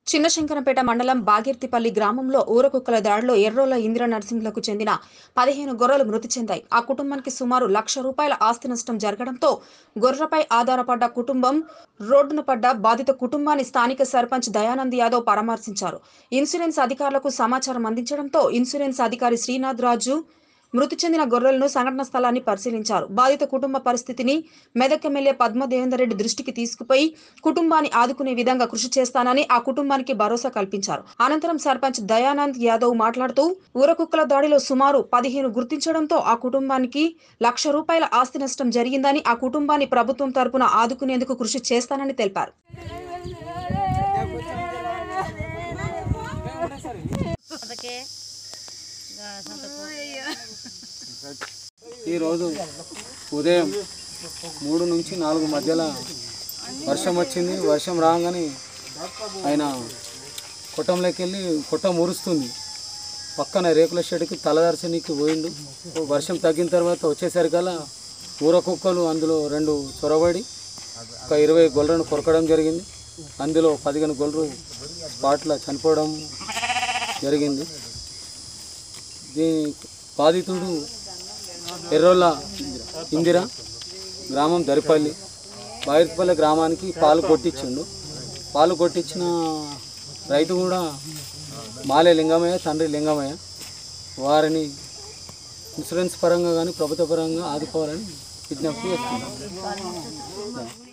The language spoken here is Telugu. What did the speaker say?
చిన్నశంకరంపేట మండలం బాగిర్తిపల్లి గ్రామంలో ఊరకుక్కల దాడిలో ఎర్రోల ఇందిర నరసింహులకు చెందిన పదిహేను గొర్రెలు మృతి చెందాయి ఆ కుటుంబానికి సుమారు లక్ష రూపాయల ఆస్తి నష్టం జరగడంతో గొర్రెపై ఆధారపడ్డ కుటుంబం రోడ్డున పడ్డ బాధిత కుటుంబాన్ని స్థానిక సర్పంచ్ దయానంద్ యాదవ్ పరామర్శించారు ఇన్సూరెన్స్ అధికారులకు సమాచారం అందించడంతో ఇన్సూరెన్స్ అధికారి శ్రీనాథ్ రాజు మృతి చెందిన గొర్రెలను సంఘటన స్థలాన్ని పరిశీలించారు బాధిత కుటుంబ పరిస్థితిని మెదక్ ఎమ్మెల్యే పద్మ దేవేందర్ రెడ్డి దృష్టికి తీసుకుపోయి కుటుంబాన్ని ఆదుకునే విధంగా కృషి చేస్తానని ఆ కుటుంబానికి భరోసా కల్పించారు అనంతరం సర్పంచ్ దయానంద్ యాదవ్ మాట్లాడుతూ ఊరకుక్కల దాడిలో సుమారు పదిహేను గుర్తించడంతో ఆ కుటుంబానికి లక్ష రూపాయల ఆస్తి నష్టం జరిగిందని ఆ కుటుంబాన్ని ప్రభుత్వం తరపున ఆదుకునేందుకు కృషి చేస్తానని తెలిపారు అందుకే ఇంకా సంతకు ఈరోజు ఉదయం మూడు నుంచి నాలుగు మధ్యలో వర్షం వచ్చింది వర్షం రాగానే ఆయన కొట్టంలోకి వెళ్ళి కొట్టం మురుస్తుంది పక్కన రేకుల షెడ్కి తలదర్శనికి పోయిండు వర్షం తగ్గిన తర్వాత వచ్చేసరికల్లా ఊర కుక్కలు అందులో రెండు చొరబడి ఒక ఇరవై గొర్రెలను కొరకడం జరిగింది అందులో పదిహేను గొర్రెలు స్పాట్లో చనిపోవడం జరిగింది దీని బాధితుడు ఎర్రోళ్ళ ఇందిర గ్రామం దరిపల్లి బాయిర్పల్లి గ్రామానికి పాలు కొట్టించిండు పాలు కొట్టించిన రైతు కూడా మాలే లింగమయ్య తండ్రి లింగమయ్య వారిని ఇన్సూరెన్స్ పరంగా కానీ ప్రభుత్వ పరంగా ఆదుకోవాలని విజ్ఞప్తి చేస్తున్నాం